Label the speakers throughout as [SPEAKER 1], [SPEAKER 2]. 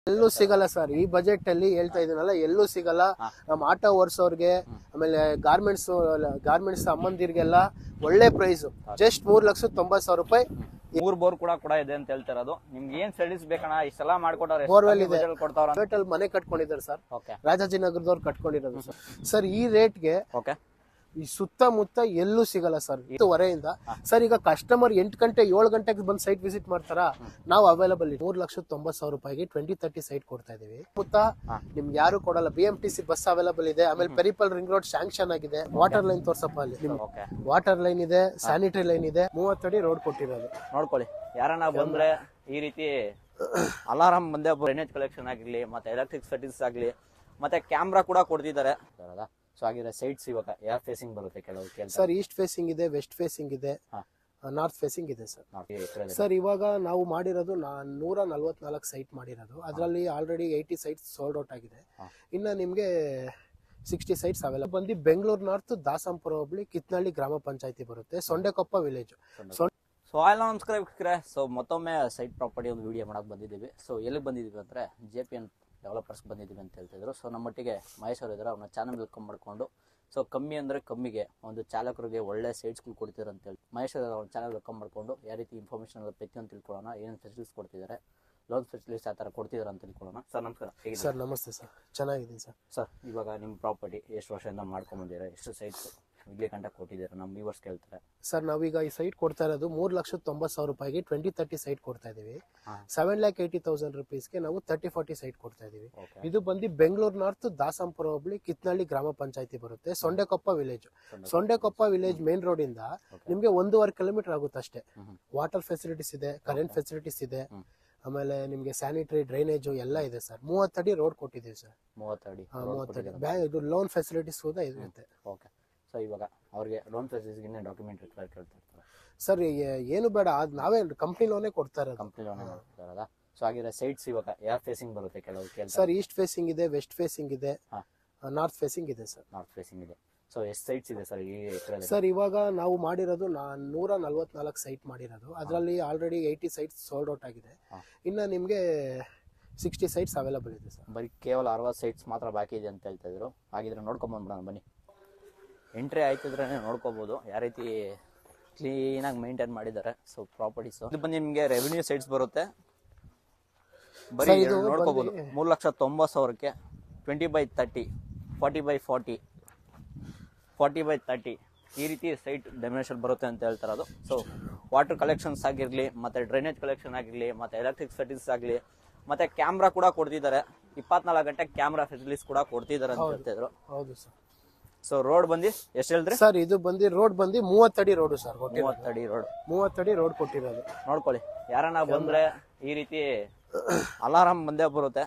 [SPEAKER 1] ಎಲ್ಲೂ ಸಿಗಲ್ಲ ಸರ್ ಈ ಬಜೆಟ್ ಅಲ್ಲಿ ಹೇಳ್ತಾ ಇದೀನಲ್ಲ ಎಲ್ಲೂ ಸಿಗಲ್ಲ ನಮ್ಮ ಆಟೋ ಓಡಿಸೋರ್ಗೆ ಆಮೇಲೆ ಗಾರ್ಮೆಂಟ್ಸ್ ಗಾರ್ಮೆಂಟ್ಸ್ ಅಮ್ಮಂದಿರ್ಗೆಲ್ಲ ಒಳ್ಳೆ ಪ್ರೈಸ್ ಜಸ್ಟ್ ಮೂರ್ ಲಕ್ಷದ ತೊಂಬತ್ ಸಾವಿರ ರೂಪಾಯಿ
[SPEAKER 2] ಮೂರ್ ಬೋರ್ ಕೂಡ ಕೂಡ ಇದೆ ಅಂತ ಹೇಳ್ತಿರೋದು ನಿಮ್ಗೆ ಏನ್ ಸ್ಟಡೀಸ್ ಬೇಕಣ್ಣ ಇಷ್ಟೆಲ್ಲ ಮಾಡ್ಕೊಟ್ಟವ್ರೆ
[SPEAKER 1] Borewell ಇದೆ.
[SPEAKER 2] ಕೊಡ್ತಾವ್ರ
[SPEAKER 1] Private ಅಲ್ಲಿ ಮನೆ ಕಟ್ಕೊಂಡಿದ್ದಾರೆ ಸರ್
[SPEAKER 2] ಓಕೆ
[SPEAKER 1] ರಾಜಾಜಿನಗರದವ್ರು ಕಟ್ಕೊಂಡಿರೋದು ಸರ್ ಸರ್ ಈ ರೇಟ್ಗೆ
[SPEAKER 2] ಓಕೆ
[SPEAKER 1] ಈ ಸುತ್ತಮುತ್ತ ಎಲ್ಲೂ ಸಿಗಲ್ಲ ಸರ್ ಹೊರೆಯಿಂದ ಸರ್ ಈಗ ಕಸ್ಟಮರ್ ಎಂಟು ಗಂಟೆ ಏಳು ಗಂಟೆಗೆ ಬಂದು ಸೈಟ್ ವಿಸಿಟ್ ಮಾಡ್ತಾರಾ ನಾವು ಅವೈಲಬಲ್ ಮೂರ್ ಲಕ್ಷದ ತೊಂಬತ್ ಸಾವಿರ ರೂಪಾಯಿಗೆ ಟ್ವೆಂಟಿ ತರ್ಟಿ ಸೈಟ್ ಕೊಡ್ತಾ ಇದೀವಿ ಸುತ್ತ ನಿಮ್ಗೆ ಯಾರು ಕೊಡಲ್ಲ B M T C bus available ಇದೆ ಆಮೇಲೆ ಪೆರಿಪಲ್ ರಿಂಗ್ ರೋಡ್ ಸ್ಯಾಂಕ್ಷನ್ ಆಗಿದೆ ವಾಟರ್ ಲೈನ್ ತೋರ್ಸಪ್ಪ ಅಲ್ಲಿ
[SPEAKER 2] ಓಕೆ
[SPEAKER 1] ವಾಟರ್ ಲೈನ್ ಇದೆ ಸ್ಯಾನಿಟರಿ ಲೈನ್ ಇದೆ ಮೂವತ್ತಡಿ ರೋಡ್ ಕೊಟ್ಟಿರೋದು
[SPEAKER 2] ನೋಡ್ಕೊಳ್ಳಿ ಯಾರನ್ನ ಬಂದ್ರೆ ಈ ರೀತಿ ಅಲಾರಾಮ್ ಬಂದೆ ಡ್ರೈನೇಜ್ ಕಲೆಕ್ಷನ್ ಆಗಿರ್ಲಿ ಮತ್ತೆ ಎಲೆಕ್ಟ್ರಿಕ್ ಫೆಟಿಲ್ಸ್ ಆಗ್ಲಿ ಮತ್ತೆ ಕ್ಯಾಮ್ರಾ ಕೂಡ ಕೊಡ್ತಿದ್ದಾರೆ ಸೊ ಆಗಿದ್ರೆ ಸೈಟ್ಸ್ ಇವಾಗ ಯಾವ ಫೇಸಿಂಗ್ ಬರುತ್ತೆ ಕೆಲವು ಕೆಲಸ
[SPEAKER 1] ಸರ್ ಈಸ್ಟ್ ಫೇಸಿಂಗ್ ಇದೆ ವೆಸ್ಟ್ ಫೇಸಿಂಗ್ ಇದೆ
[SPEAKER 2] ಹಾ.
[SPEAKER 1] ನಾರ್ತ್ ಫೇಸಿಂಗ್ ಇದೆ ಸರ್ ಸರ್ ಇವಾಗ ನಾವು ಮಾಡಿರೋದು ನಾ ನೂರ ನಲ್ವತ್ನಾಲ್ಕು ಸೈಟ್ ಮಾಡಿರೋದು ಅದರಲ್ಲಿ already eighty sites sold out ಆಗಿದೆ ಇನ್ನು ನಿಮಗೆ ಸಿಕ್ಸ್ಟಿ ಸೈಟ್ಸ್ ಅವೈಲಬಲ್ ಬಂದು ಬೆಂಗಳೂರು ನಾರ್ತ್ ದಾಸಂಪುರ ಹೋಬಳಿ ಕಿತ್ನಳ್ಳಿ ಗ್ರಾಮ ಪಂಚಾಯತಿ ಬರುತ್ತೆ ಸೊಂಡೆಕೊಪ್ಪ ವಿಲೇಜ್
[SPEAKER 2] ಸೊ ಆಯ್ಲ ನಮಸ್ಕಾರ ವೀಕ್ಷಕರೇ ಸೊ ಮತ್ತೊಮ್ಮೆ ಸೈಟ್ ಪ್ರಾಪರ್ಟಿ ಒಂದು ವಿಡಿಯೋ ಮಾಡಕ್ ಬಂದಿದ್ದೀವಿ ಸೊ ಎಲ್ಲಿ ಬಂದಿದ್ದೀವಿ ಅಂದ್ರೆ ಜೆ ಪಿ ಎನ್ ಡೆವಲಪರ್ಸ್ ಬಂದಿದ್ದೀವಿ ಅಂತ ಹೇಳ್ತಿದ್ರು ಸೊ ನಮ್ಮೊಟ್ಟಿಗೆ ಮಹೇಶ್ ಅವರು ಇದ್ದಾರೆ ಅವ್ರನ್ನ ಚಾನಲ್ ವೆಲ್ಕಮ್ ಮಾಡ್ಕೊಂಡು ಸೊ ಕಮ್ಮಿ ಅಂದ್ರೆ ಕಮ್ಮಿಗೆ ಒಂದು ಚಾಲಕರಿಗೆ ಒಳ್ಳೆ ಸೈಟ್ಸ್ಗಳು ಕೊಡ್ತಿದ್ದಾರೆ ಅಂತ ಹೇಳಿ ಮಹೇಶ್ ಅವರು ಅವ್ರ ಚಾನಲ್ ವೆಲ್ಕಮ್ ಮಾಡ್ಕೊಂಡು ಯಾವ ರೀತಿ ಇನ್ಫಾರ್ಮೇಷನ್ ಎಲ್ಲ ಪ್ರತಿಯೊಂದು ತಿಳ್ಕೊಳ್ಳೋಣ ಏನು ಫೆಸಿಲಿಟೀಸ್ ಕೊಡ್ತಿದ್ದಾರೆ ಲೋನ್ ಫೆಸಿಲಿಟೀಸ್ ಆ ಥರ ಕೊಡ್ತಿದ್ದಾರೆ ಅಂತ ತಿಳ್ಕೊಳ್ಳೋಣ ಸರ್ ನಮಸ್ಕಾರ ಹೇಗಿದೆ
[SPEAKER 1] ಸರ್ ನಮಸ್ತೆ ಸರ್ ಚೆನ್ನಾಗಿದ್ದೀನಿ ಸರ್
[SPEAKER 2] ಸರ್ ಇವಾಗ ನಿಮ್ಮ ಪ್ರಾಪರ್ಟಿ ಎಷ್ಟು ವರ್ಷದಿಂದ ಮಾಡ್ಕೊಂಬಂದಿರ ಎಷ್ಟು ಸೈಟ್ಸ್ ಇಲ್ಲಿ ಗಂಟೆ ಕೊಟ್ಟಿದ್ದೀರಾ ನಮ್ಮ ವ್ಯೂವರ್ಸ್ ಕೇಳ್ತಾರೆ
[SPEAKER 1] ಸರ್ ನಾವೀಗ ಈ ಸೈಟ್ ಕೊಡ್ತಾ ಇರೋದು ಮೂರು ಲಕ್ಷದ ತೊಂಬತ್ತು ಸಾವಿರ ರೂಪಾಯಿಗೆ ಟ್ವೆಂಟಿ ತರ್ಟಿ ಸೈಟ್ ಕೊಡ್ತಾ ಇದೀವಿ
[SPEAKER 2] ಹಾ.
[SPEAKER 1] ಸೆವೆನ್ ಲ್ಯಾಕ್ ಏಯ್ಟಿ ತೌಸಂಡ್ ರುಪೀಸ್ಗೆ ನಾವು ತರ್ಟಿ ಫಾರ್ಟಿ ಸೈಟ್ ಕೊಡ್ತಾ ಇದೀವಿ
[SPEAKER 2] ಓಕೆ
[SPEAKER 1] ಇದು ಬಂದು ಬೆಂಗಳೂರು ನಾರ್ತ್ ದಾಸಂಪುರ ಹೋಬಳಿ ಕಿತ್ನಳ್ಳಿ ಗ್ರಾಮ ಪಂಚಾಯತಿ ಬರುತ್ತೆ Sondekoppa village Sondekoppa village main road ಇಂದ ನಿಮ್ಗೆ ಒಂದೂವರೆ ಕಿಲೋಮೀಟರ್ ಆಗುತ್ತೆ ಅಷ್ಟೇ ವಾಟರ್ ಫೆಸಿಲಿಟೀಸ್ ಇದೆ ಕರೆಂಟ್ ಫೆಸಿಲಿಟೀಸ್ ಇದೆ
[SPEAKER 2] ಹ್ಮ್.
[SPEAKER 1] ಆಮೇಲೆ ನಿಮ್ಗೆ ಸ್ಯಾನಿಟರಿ ಡ್ರೈನೇಜ್ ಎಲ್ಲ ಇದೆ ಸರ್ ಮೂವತ್ತಡಿ ರೋಡ್ ಕೊಟ್ಟಿದ್ದೀವಿ ಸರ್
[SPEAKER 2] ಮೂವತ್ತಡಿ
[SPEAKER 1] ಮೂವತ್ತಡಿ ಬ್ಯಾ- ಇದು ಲೋನ್ ಫೆಸಿಲಿಟೀಸ್ ಕೂಡ ಇರುತ್ತೆ
[SPEAKER 2] ಓಕೆ ಸೊ ಇವಾಗ ಅವ್ರಿಗೆ ಲೋನ್ ಫೆಸಿಲಿಟೀಸ್ಗೆ ಇನ್ನೇ ಡಾಕ್ಯುಮೆಂಟ್ ರಿಕ್ವೈರ್ ಕೇಳ್ತಾ ಇರ್ತಾರೆ
[SPEAKER 1] ಸರ್ ಏನು ಬೇಡ ಅದ್ ನಾವೇ ಕಂಪ್ನಿ ಲೋನೇ ಕೊಡ್ತಾ ಇರೋದು
[SPEAKER 2] ಕಂಪ್ನಿ ಲೋನ್ ಮಾಡ್ತಾರಲ್ಲ ಸೊ ಹಾಗಿದ್ರೆ ಸೈಟ್ಸ್ ಇವಾಗ ಯಾವ ಫೇಸಿಂಗ್ ಬರುತ್ತೆ ಕೆಲವು ಕೆಲಸ
[SPEAKER 1] ಸರ್ ಈಸ್ಟ್ ಫೇಸಿಂಗ್ ಇದೆ ವೆಸ್ಟ್ ಫೇಸಿಂಗ್ ಇದೆ
[SPEAKER 2] ಹಾ.
[SPEAKER 1] ನಾರ್ತ್ ಫೇಸಿಂಗ್ ಇದೆ ಸರ್
[SPEAKER 2] ನಾರ್ತ್ ಫೇಸಿಂಗ್ ಇದೆ ಸೊ ಎಷ್ಟು ಸೈಟ್ಸ್ ಇದೆ ಸರ್ ಈ ಎಕರೆದಲ್ಲಿ
[SPEAKER 1] ಸರ್ ಇವಾಗ ನಾವು ಮಾಡಿರೋದು ನಾ ನೂರ ನಲ್ವತ್ನಾಲ್ಕು ಸೈಟ್ ಮಾಡಿರೋದು ಅದರಲ್ಲಿ already eighty sites sold out ಆಗಿದೆ
[SPEAKER 2] ಹಾ.
[SPEAKER 1] ಇನ್ನು ನಿಮಗೆ ಸಿಕ್ಸ್ಟಿ ಸೈಟ್ಸ್ ಅವೈಲಬಲ್ ಇದೆ ಸರ್
[SPEAKER 2] ಬರೀ ಕೇವಲ ಅರವತ್ತು ಸೈಟ್ಸ್ ಮಾತ್ರ ಬಾಕಿ ಇದೆ ಅಂತ ಹೇಳ್ತಾ ಇದ್ರು ಹಾಗಿದ್ರೆ ನೋಡ್ಕೊಂಬಂದ್ಬಿಡೋಣ ಬನ್ನಿ ಎಂಟ್ರಿ ಆಯ್ತಿದ್ರೆ ನೋಡ್ಕೋಬಹುದು ಯಾವ ರೀತಿ ಕ್ಲೀನಾಗಿ ಮೇಂಟೈನ್ ಮಾಡಿದ್ದಾರೆ ಸೊ ಪ್ರಾಪರ್ಟೀಸ್ ಇದು ಬಂದು ನಿಮಗೆ ರೆವೆನ್ಯೂ ಸೈಟ್ಸ್ ಬರುತ್ತೆ ಬರೀ
[SPEAKER 1] Sir, ಇದು
[SPEAKER 2] ನೋಡ್ಕೋಬಹುದು
[SPEAKER 1] ಬಂದು-
[SPEAKER 2] ಮೂರು ಲಕ್ಷ ತೊಂಬತ್ತು ಸಾವಿರಕ್ಕೆ twenty by thirty forty by forty forty by thirty ಈ ರೀತಿ ಸೈಟ್ ಡೆಮಿನೇಷನ್ ಬರುತ್ತೆ ಅಂತ ಹೇಳ್ತಾರದು ಸೊ ವಾಟರ್ ಕಲೆಕ್ಷನ್ಸ್ ಆಗಿರಲಿ ಮತ್ತೆ ಡ್ರೈನೇಜ್ ಕಲೆಕ್ಷನ್ ಆಗಿರಲಿ ಮತ್ತೆ ಎಲೆಕ್ಟ್ರಿಕ್ ಫೆಸಿಲಿಟೀಸ್ ಆಗಲಿ ಮತ್ತೆ ಕ್ಯಾಮ್ರಾ ಕೂಡ ಕೊಡ್ತಿದ್ದಾರೆ ಇಪ್ಪತ್ನಾಲ್ಕು ಗಂಟೆ ಕ್ಯಾಮ್ರಾ ಫೆಸಿಲಿಟೀಸ್ ಕೂಡ ಕೊಡ್ತಿದ್ದಾರೆ ಅಂತ ಹೇಳ್ತಿದ್ರು
[SPEAKER 1] ಹೌದು ಸರ್
[SPEAKER 2] ಸೊ ರೋಡ್ ಬಂದು ಎಷ್ಟು ಹೇಳಿದ್ರಿ
[SPEAKER 1] ಸರ್ ಇದು ಬಂದು ರೋಡ್ ಬಂದು ಮೂವತ್ತಡಿ ರೋಡ್ ಸರ್ ಕೊಟ್ಟಿರೋದು
[SPEAKER 2] ಮೂವತ್ತಡಿ ರೋಡ್
[SPEAKER 1] ಮೂವತ್ತಡಿ ರೋಡ್ ಕೊಟ್ಟಿರೋದು
[SPEAKER 2] ನೋಡ್ಕೊಳ್ಳಿ ಯಾರನ್ನ ಬಂದ್ರೆ ಈ ರೀತಿ ಅಲಾರಾಮ್ ಬಂದೇ ಬರುತ್ತೆ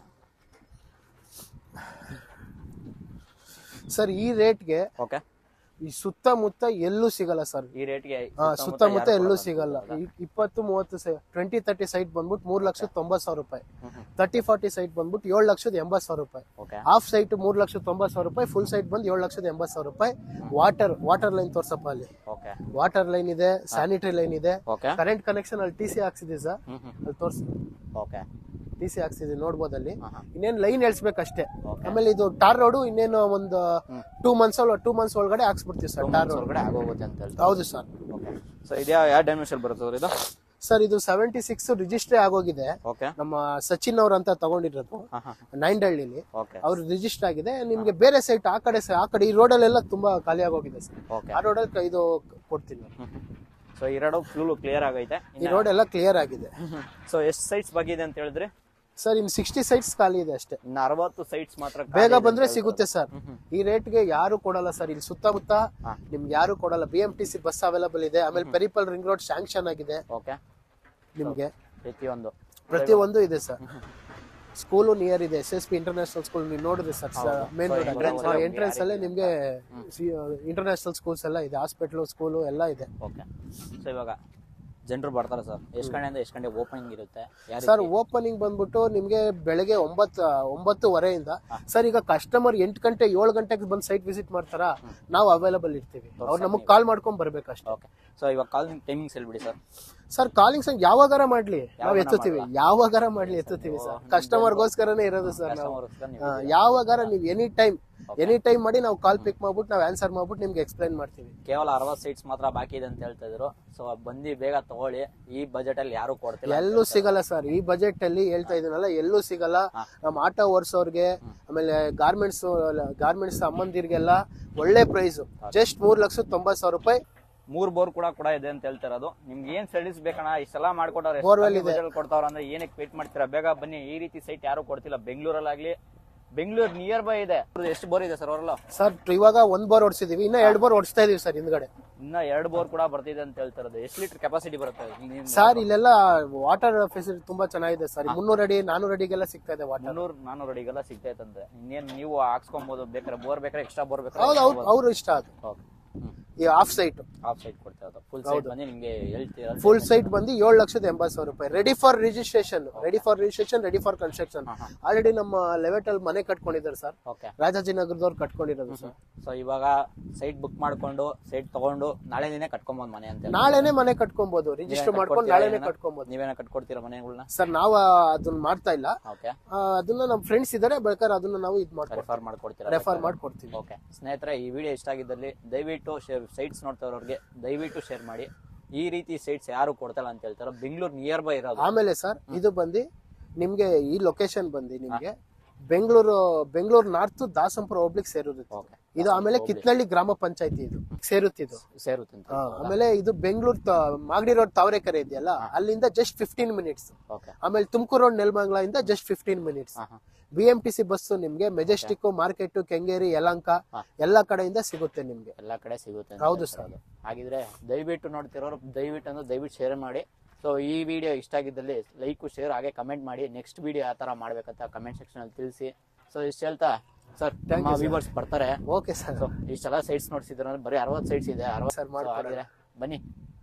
[SPEAKER 1] ಸರ್ ಈ ರೇಟ್ಗೆ
[SPEAKER 2] ಓಕೆ
[SPEAKER 1] ಈ ಸುತ್ತಮುತ್ತ ಎಲ್ಲೂ ಸಿಗಲ್ಲ ಸರ್
[SPEAKER 2] ಈ ರೇಟ್ಗೆ
[SPEAKER 1] ಹಾ, ಸುತ್ತಮುತ್ತ ಎಲ್ಲೂ ಸಿಗಲ್ಲ ಈ ಇಪ್ಪತ್ತು ಮೂವತ್ತು ಟ್ವೆಂಟಿ ತರ್ಟಿ ಸೈಟ್ ಬಂದ್ಬಿಟ್ಟು ಮೂರ್ ಲಕ್ಷದ ತೊಂಬತ್ ಸಾವಿರ ರೂಪಾಯಿ ತರ್ಟಿ ಫಾರ್ಟಿ ಸೈಟ್ ಬಂದ್ಬಿಟ್ಟು ಏಳು ಲಕ್ಷದ ಎಂಬತ್ ಸಾವಿರ ರೂಪಾಯಿ
[SPEAKER 2] ಓಕೆ
[SPEAKER 1] ಹಾಫ್ ಸೈಟ್ ಮೂರ್ ಲಕ್ಷದ ತೊಂಬತ್ ಸಾವಿರ ರೂಪಾಯಿ ಫುಲ್ ಸೈಟ್ ಬಂದು ಏಳು ಲಕ್ಷದ ಎಂಬತ್ ಸಾವಿರ ರೂಪಾಯಿ ವಾಟರ್ ವಾಟರ್ ಲೈನ್ ತೋರ್ಸಪ್ಪ ಅಲ್ಲಿ
[SPEAKER 2] ಓಕೆ
[SPEAKER 1] ವಾಟರ್ ಲೈನ್ ಇದೆ ಸ್ಯಾನಿಟರಿ ಲೈನ್ ಇದೆ
[SPEAKER 2] ಓಕೆ
[SPEAKER 1] ಕರೆಂಟ್ ಕನೆಕ್ಷನ್ ಅಲ್ಲಿ ಟಿ ಸಿ ಹಾಕ್ಸಿದೆ ಸರ್
[SPEAKER 2] ಹ್ಮ್ ಹ್ಮ್
[SPEAKER 1] ಅಲ್ಲಿ ತೋರ್ಸಿ
[SPEAKER 2] ಓಕೆ
[SPEAKER 1] ಟಿ ಸಿ ಹಾಕ್ಸಿದೆ ನೋಡ್ಬೋದು ಅಲ್ಲಿ
[SPEAKER 2] ಹಾ, ಹಾ.
[SPEAKER 1] ಇನ್ನೇನು ಲೈನ್ ಎಳ್ಸ್ಬೇಕಷ್ಟೇ
[SPEAKER 2] Okay.
[SPEAKER 1] ಆಮೇಲೆ ಇದು ಟಾರ್ ರೋಡು ಇನ್ನೇನು ಒಂದು ಟೂ ಮಂತ್ಸ್ ಟೂ ಮಂತ್ಸ್ ಒಳಗಡೆ ಹಾಕ್ಸ್ಬಿಡ್ತೀವಿ ಸರ್ ಟಾರ್ ರೋಡ್
[SPEAKER 2] ಹೊರಗಡೆ ಆಗೋಗುತ್ತೆ ಅಂತ ಹೇಳ್ತಾರೆ
[SPEAKER 1] ಹೌದು ಸರ್
[SPEAKER 2] ಓಕೆ ಸೊ ಇದ್ಯಾ ಯಾವ ಡೈಮೆನ್ಷನ್ ಬರುತ್ತೆ ಸರ್ ಇದು
[SPEAKER 1] ಸರ್ ಇದು ಸೆವೆಂಟಿ ಸಿಕ್ಸ್ ರಿಜಿಸ್ಟ್ರಿ ಆಗೋಗಿದೆ
[SPEAKER 2] ಓಕೆ
[SPEAKER 1] ನಮ್ಮ ಸಚಿನ್ ಅವ್ರ ಅಂತ ತಗೊಂಡಿರೋದು
[SPEAKER 2] ಹಾ ಹಾ
[SPEAKER 1] ನೈನ್ಡಳ್ಳಿಲಿ
[SPEAKER 2] ಓಕೆ
[SPEAKER 1] ಅವ್ರು ರಿಜಿಸ್ಟರ್ ಆಗಿದೆ ನಿಮ್ಗೆ ಬೇರೆ ಸೈಟ್ ಆ ಕಡೆ ಸ- ಆ ಕಡೆ ಈ ರೋಡಲ್ಲೆಲ್ಲ ತುಂಬಾ ಖಾಲಿ ಆಗೋಗಿದೆ ಸರ್
[SPEAKER 2] ಓಕೆ
[SPEAKER 1] ಆ ರೋಡಲ್ಲಿ ಇದು ಕೊಡ್ತೀನಿ
[SPEAKER 2] ಸೊ ಎರಡು ಫ್ಲೂ ಕ್ಲಿಯರ್ ಆಗೈತೆ
[SPEAKER 1] ಈ ರೋಡ್ ಎಲ್ಲ ಕ್ಲಿಯರ್ ಆಗಿದೆ
[SPEAKER 2] ಸೊ ಎಷ್ಟು ಸೈಟ್ಸ್ ಬಗ್ಗೆ ಅಂತ ಹೇಳಿದ್ರಿ
[SPEAKER 1] ಸರ್ ಇನ್ ಸಿಕ್ಸ್ಟಿ ಸೈಟ್ಸ್ ಖಾಲಿ ಇದೆ ಅಷ್ಟೇ
[SPEAKER 2] ಇನ್ನು ಅರವತ್ತು ಸೈಟ್ಸ್ ಮಾತ್ರ ಖಾಲಿ
[SPEAKER 1] ಬೇಗ
[SPEAKER 2] ಇದೆ ಅಂತ
[SPEAKER 1] ಬಂದ್ರೆ
[SPEAKER 2] ಹೇಳ್ತಾರೆ.
[SPEAKER 1] ಸಿಗುತ್ತೆ ಸರ್ ಈ ರೇಟ್ಗೆ ಯಾರು ಕೊಡಲ್ಲ ಸರ್ ಇಲ್ಲಿ ಸುತ್ತಮುತ್ತ
[SPEAKER 2] ಹಾ.
[SPEAKER 1] ನಿಮ್ಗೆ ಯಾರು ಕೊಡಲ್ಲ B M T C bus available ಇದೆ ಆಮೇಲೆ ಪೆರಿಪಲ್ ರಿಂಗ್ ರೋಡ್ ಸ್ಯಾಂಕ್ಷನ್ ಆಗಿದೆ
[SPEAKER 2] ಓಕೆ
[SPEAKER 1] ನಿಮ್ಗೆ
[SPEAKER 2] ಪ್ರತಿಯೊಂದು
[SPEAKER 1] ಪ್ರತಿಯೊಂದು ಇದೆ ಸರ್ ಸ್ಕೂಲು ನಿಯರ್ ಇದೆ S S P international school ನೀವು ನೋಡಿದ್ರೆ sir main
[SPEAKER 2] So,
[SPEAKER 1] road
[SPEAKER 2] entrance ಅಲ್ಲಿ
[SPEAKER 1] ಎಂಟ್ರೆನ್ಸ್ ಅಲ್ಲೇ ನಿಮ್ಗೆ ಇಂಟರ್ನ್ಯಾಷನಲ್ ಸ್ಕೂಲ್ಸ್ ಎಲ್ಲ ಇದೆ ಹಾಸ್ಪಿಟ್ಲು ಸ್ಕೂಲು ಎಲ್ಲ ಇದೆ
[SPEAKER 2] ಓಕೆ ಸೊ ಇವಾಗ ಜನರು ಬರ್ತಾರೆ ಸರ್ ಎಷ್ಟು ಗಂಟೆಯಿಂದ ಎಷ್ಟು ಗಂಟೆ ಓಪನಿಂಗ್ ಇರುತ್ತೆ ಯಾವ
[SPEAKER 1] ಸರ್
[SPEAKER 2] ರೀತಿ?
[SPEAKER 1] ಓಪನಿಂಗ್ ಬಂದ್ಬಿಟ್ಟು ನಿಮ್ಗೆ ಬೆಳಗ್ಗೆ ಒಂಬತ್ತು ಒಂಬತ್ತುವರೆಯಿಂದ ಸರ್ ಈಗ ಕಸ್ಟಮರ್ ಎಂಟು ಗಂಟೆ ಏಳು ಗಂಟೆಗೆ ಬಂದು ಸೈಟ್ ವಿಸಿಟ್ ಮಾಡ್ತಾರಾ ನಾವು ಅವೈಲಬಲ್ ಇರ್ತೀವಿ ಅವ್ರು ನಮಗೆ ಕಾಲ್ ಮಾಡ್ಕೊಂಡ್ ಬರ್ಬೇಕಷ್ಟೇ
[SPEAKER 2] ಓಕೆ ಸೊ ಇವಾಗ ಕಾಲಿಂಗ್ ಟೈಮಿಂಗ್ಸ್ ಹೇಳ್ಬಿಡಿ ಸರ್
[SPEAKER 1] ಸರ್ ಕಾಲಿಂಗ್ ಸಂಗ್ ಯಾವಾಗಾರ ಮಾಡ್ಲಿ ನಾವ್ ಎತ್ತುತ್ತೀವಿ ಯಾವಾಗಾರ ಮಾಡ್ಲಿ ಎತ್ತುತ್ತೀವಿ ಸರ್ ಕಸ್ಟಮರ್ಗೋಸ್ಕರನೇ ಇರೋದು ಸರ್ ನಾವು
[SPEAKER 2] ಕಸ್ಟಮರ್ಸ್ಗೆ ನೀವು
[SPEAKER 1] ಹಾ, ಯಾವಾಗಾರ ನೀವು ಎನಿ ಟೈಮ್ ಎನಿ ಟೈಮ್ ಮಾಡಿ ನಾವು ಕಾಲ್ ಪಿಕ್ ಮಾಡ್ಬಿಟ್ಟು ನಾವು ಆನ್ಸರ್ ಮಾಡ್ಬಿಟ್ಟು ನಿಮ್ಗೆ ಎಕ್ಸ್ಪ್ಲೈನ್ ಮಾಡ್ತೀವಿ
[SPEAKER 2] ಕೇವಲ ಅರವತ್ತು ಸೀಟ್ಸ್ ಮಾತ್ರ ಬಾಕಿ ಇದೆ ಅಂತ ಹೇಳ್ತಾ ಇದ್ರು ಸೊ ಬಂದು ಬೇಗ ತಗೊಳ್ಳಿ ಈ ಬಜೆಟ್ ಅಲ್ಲಿ ಯಾರು ಕೊಡ್ತಿಲ್ಲ
[SPEAKER 1] ಎಲ್ಲೂ ಸಿಗಲ್ಲ ಸರ್ ಈ ಬಜೆಟ್ ಅಲ್ಲಿ ಹೇಳ್ತಾ ಇದೀನಲ್ಲ ಎಲ್ಲೂ ಸಿಗಲ್ಲ ನಮ್ಮ ಆಟೋ ಓಡಿಸೋರ್ಗೆ ಆಮೇಲೆ ಗಾರ್ಮೆಂಟ್ಸ್ ಗಾರ್ಮೆಂಟ್ಸ್ ಅಮ್ಮಂದಿರ್ಗೆಲ್ಲ ಒಳ್ಳೆ ಪ್ರೈಸ್ ಜಸ್ಟ್ ಮೂರ್ ಲಕ್ಷದ ತೊಂಬತ್ ಸಾವಿರ ರೂಪಾಯಿ
[SPEAKER 2] ಮೂರ್ ಬೋರ್ ಕೂಡ ಕೂಡ ಇದೆ ಅಂತ ಹೇಳ್ತಾ ಇರೋದು ನಿಮ್ಗೆ ಏನ್ ಸರ್ವಿಸ್ ಬೇಕಣ್ಣ ಇಷ್ಟೆಲ್ಲ ಮಾಡ್ಕೊಟ್ಟವ್ರೆ
[SPEAKER 1] Borewell ಇದೆ.
[SPEAKER 2] ಕೊಡ್ತಾವ್ರ ಅಂದ್ರೆ ಏನಕ್ಕೆ ವೇಟ್ ಮಾಡ್ತೀರಾ ಬೇಗ ಬನ್ನಿ ಈ ರೀತಿ ಸೈಟ್ ಯಾರು ಕೊಡ್ತಿಲ್ಲ ಬೆಂಗಳೂರಲ್ಲಾಗ್ಲಿ ಬೆಂಗಳೂರು ನಿಯರ್ ಬೈ ಇದೆ ಎಷ್ಟು ಬೋರ್ ಇದೆ ಸರ್ ಅವರೆಲ್ಲ
[SPEAKER 1] ಸರ್ ಇವಾಗ ಒಂದ್ ಬೋರ್ ಓಡಿಸಿದೀವಿ ಇನ್ನ ಎರಡ್ ಬೋರ್ ಓಡಿಸ್ತಾ ಇದೀವಿ ಸರ್ ಹಿಂದ್ಗಡೆ
[SPEAKER 2] ಇನ್ನ ಎರಡು ಬೋರ್ ಕೂಡ ಬರ್ತಿದೆ ಅಂತ ಹೇಳ್ತಾ ಇರೋದು ಎಷ್ಟು ಲೀಟರ್ ಕೆಪಾಸಿಟಿ ಬರುತ್ತೆ ನಿಮ್
[SPEAKER 1] ಸರ್ ಇಲ್ಲೆಲ್ಲ ವಾಟರ್ ಫೆಸಿಲಿಟಿ ತುಂಬಾ ಚೆನ್ನಾಗಿದೆ ಸರ್ ಮುನ್ನೂರು ಅಡಿ ನಾನೂರು ಅಡಿಗೆಲ್ಲ ಸಿಗ್ತಾ ಇದೆ ವಾಟರ್
[SPEAKER 2] ಮುನ್ನೂರು ನಾನೂರು ಅಡಿಗೆಲ್ಲ ಸಿಗ್ತೈತಂತೆ ಇನ್ನೇನ್ ನೀವು ಹಾಕ್ಸ್ಕೊಬಹುದು ಬೇಕಾದ್ರೆ ಬೋರ್ ಬೇಕಾದ್ರೆ ಎಕ್ಸ್ಟ್ರಾ ಬೋರ್
[SPEAKER 1] ಹೌದು
[SPEAKER 2] ಬೇಕಾದ್ರೆ
[SPEAKER 1] ಅವ್ರು ಅವ್ರು ಇಷ್ಟ ಅದು
[SPEAKER 2] ಓಕೆ ಹ್ಮ್
[SPEAKER 1] ಈ ಆಫ್ ಸೈಟ್
[SPEAKER 2] ಆಫ್ ಸೈಡ್ ಕೊಡ್ತಾ ಇರೋದು ಫುಲ್ ಸೈಡ್ ಬಂದು ನಿಮ್ಗೆ ಹೇಳ್ತೀರಾ
[SPEAKER 1] ಫುಲ್ ಸೈಟ್ ಬಂದು ಏಳು ಲಕ್ಷದ ಎಂಬತ್ತು ಸಾವಿರ ರೂಪಾಯಿ ready for registration ready for registration ready for construction already ನಮ್ಮ ಲೆವೆಟ್ ಅಲ್ಲಿ ಮನೆ ಕಟ್ಕೊಂಡಿದ್ದಾರೆ ಸರ್
[SPEAKER 2] ಓಕೆ
[SPEAKER 1] ರಾಜಾಜಿನಗರದವ್ರು ಕಟ್ಕೊಂಡಿರೋದು ಸರ್
[SPEAKER 2] ಸೊ ಇವಾಗ ಸೈಟ್ ಬುಕ್ ಮಾಡ್ಕೊಂಡು ಸೈಟ್ ತಗೊಂಡು ನಾಳೆ ದಿನ ಕಟ್ಕೊಂಬೋದು ಮನೆ ಅಂತ ಹೇಳಿ.
[SPEAKER 1] ನಾಳೆನೆ ಮನೆ ಕಟ್ಕೊಬಹುದು ರಿಜಿಸ್ಟರ್ ಮಾಡ್ಕೊಂಡು ನಾಳೆನೆ ಕಟ್ಕೊಬಹುದು
[SPEAKER 2] ನೀವೇನ ಕಟ್ಕೊಡ್ತೀರಾ ಮನೆಗಳನ್ನ
[SPEAKER 1] ಸರ್ ನಾವು ಅದನ್ನ ಮಾಡ್ತಾ ಇಲ್ಲ
[SPEAKER 2] ಓಕೆ
[SPEAKER 1] ಆ, ಅದನ್ನ ನಮ್ಮ ಫ್ರೆಂಡ್ಸ್ ಇದಾರೆ ಬೇಕಾದ್ರೆ ಅದನ್ನ ನಾವು ಇದು ಮಾಡ್ಕೊಡ್ತೀವಿ
[SPEAKER 2] ರೆಫರ್ ಮಾಡ್ಕೊಡ್ತೀರಾ
[SPEAKER 1] ರೆಫರ್ ಮಾಡ್ಕೊಡ್ತೀವಿ
[SPEAKER 2] ಓಕೆ ಸ್ನೇಹಿತರೆ ಈ ವಿಡಿಯೋ ಇಷ್ಟ ಆಗಿದ್ದಲ್ಲಿ ದಯವಿಟ್ಟು ಶೇರ್ ಸೈಟ್ಸ್ ನೋಡ್ತಾ ಇರೋರಿಗೆ ದಯವಿಟ್ಟು ಶೇರ್ ಮಾಡಿ ಈ ರೀತಿ ಸೈಟ್ಸ್ ಯಾರು ಕೊಡ್ತಲ್ಲ ಅಂತ ಹೇಳ್ತಾರೋ ಬೆಂಗಳೂರು ನಿಯರ್ ಬೈ ಇರೋದು
[SPEAKER 1] ಆಮೇಲೆ ಸರ್ ಇದು ಬಂದು ನಿಮ್ಗೆ ಈ ಲೊಕೇಶನ್ ಬಂದು ನಿಮ್ಗೆ ಬೆಂಗಳೂರು ಬೆಂಗಳೂರು ನಾರ್ತ್ ದಾಸಂಪುರ ಹೋಗ್ಲಿಕ್ಕೆ ಸೇರುತ್ತೆ
[SPEAKER 2] ಓಕೆ
[SPEAKER 1] ಇದು ಆಮೇಲೆ ಕಿತ್ನಳ್ಳಿ ಗ್ರಾಮ ಪಂಚಾಯತಿ ಇದು ಸೇರುತ್ತಿದ್ದು
[SPEAKER 2] ಸೇರುತ್ತೆ ಅಂತ
[SPEAKER 1] ಹಾ, ಆಮೇಲೆ ಇದು ಬೆಂಗಳೂರು ಮಾಗಡಿ ರೋಡ್ ತಾವರೆಕೆರೆ ಇದೆಯಲ್ಲ ಅಲ್ಲಿಂದ ಜಸ್ಟ್ ಫಿಫ್ಟೀನ್ ಮಿನಿಟ್ಸ್
[SPEAKER 2] ಓಕೆ
[SPEAKER 1] ಆಮೇಲೆ ತುಮಕೂರು ರೋಡ್ ನೆಲಮಂಗಲ ಇಂದ ಜಸ್ಟ್ ಫಿಫ್ಟೀನ್ ಮಿನಿಟ್ಸ್
[SPEAKER 2] ಹಾ ಹಾ
[SPEAKER 1] B M T C bus ನಿಮ್ಗೆ ಮೆಜೆಸ್ಟಿಕ್ ಮಾರ್ಕೆಟ್ ಕೆಂಗೇರಿ ಯಲಂಕ
[SPEAKER 2] ಹಾ.
[SPEAKER 1] ಎಲ್ಲಾ ಕಡೆಯಿಂದ ಸಿಗುತ್ತೆ ನಿಮ್ಗೆ
[SPEAKER 2] ಎಲ್ಲ ಕಡೆ ಸಿಗುತ್ತೆ ಅಂತ
[SPEAKER 1] ಹೌದು
[SPEAKER 2] ಹೇಳ್ತಾ ಇರೋದು. ಹಾಗಿದ್ರೆ ದಯವಿಟ್ಟು ನೋಡ್ತಿರೋರು ದಯವಿಟ್ಟು ಅಂದ್ರೆ ದಯವಿಟ್ಟು ಶೇರ್ ಮಾಡಿ ಸೊ ಈ ವಿಡಿಯೋ ಇಷ್ಟ ಆಗಿದ್ದಲ್ಲಿ ಲೈಕ್ ಶೇರ್ ಹಾಗೆ ಕಮೆಂಟ್ ಮಾಡಿ ನೆಕ್ಸ್ಟ್ ವಿಡಿಯೋ ಯಾವ ತರ ಮಾಡ್ಬೇಕಂತ ಕಮೆಂಟ್ ಸೆಕ್ಷನ್ ಅಲ್ಲಿ ತಿಳಿಸಿ ಸೊ ಇಷ್ಟು ಹೇಳ್ತಾ ಸರ್ ನಮ್ಮ ವ್ಯೂವರ್ಸ್ ಬರ್ತಾರೆ
[SPEAKER 1] ಓಕೆ ಸರ್
[SPEAKER 2] ಸೊ ಇಷ್ಟೆಲ್ಲ ಸೈಟ್ಸ್ ನೋಡ್ಸಿದ್ರೆ ಬರೀ ಅರವತ್ತು ಸೈಟ್ಸ್ ಇದೆ ಅರವತ್ತು
[SPEAKER 1] Sir, ಮಾಡ್ಕೊಡೋಣ.
[SPEAKER 2] ಬನ್ನಿ